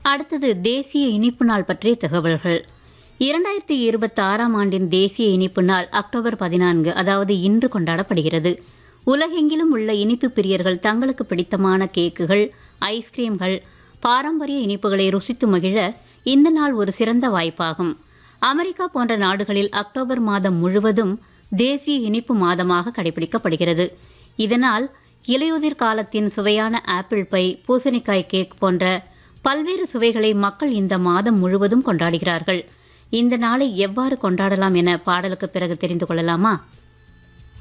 அடுத்தது தேசிய இனிப்பு நாள் பற்றிய தகவல்கள் இரண்டாயிரத்தி இருபத்தி ஆறாம் ஆண்டின் தேசிய இனிப்பு நாள் அக்டோபர் பதினான்கு அதாவது இன்று கொண்டாடப்படுகிறது உலகெங்கிலும் உள்ள இனிப்பு பிரியர்கள் தங்களுக்கு பிடித்தமான கேக்குகள் ஐஸ்கிரீம்கள் பாரம்பரிய இனிப்புகளை ருசித்து மகிழ இந்த நாள் ஒரு சிறந்த வாய்ப்பாகும் அமெரிக்கா போன்ற நாடுகளில் அக்டோபர் மாதம் முழுவதும் தேசிய இனிப்பு மாதமாக கடைபிடிக்கப்படுகிறது இதனால் இலையுதிர் காலத்தின் சுவையான ஆப்பிள் பை பூசணிக்காய் கேக் போன்ற பல்வேறு சுவைகளை மக்கள் இந்த மாதம் முழுவதும் கொண்டாடுகிறார்கள் இந்த நாளை எவ்வாறு கொண்டாடலாம் என பாடலுக்கு பிறகு தெரிந்து கொள்ளலாமா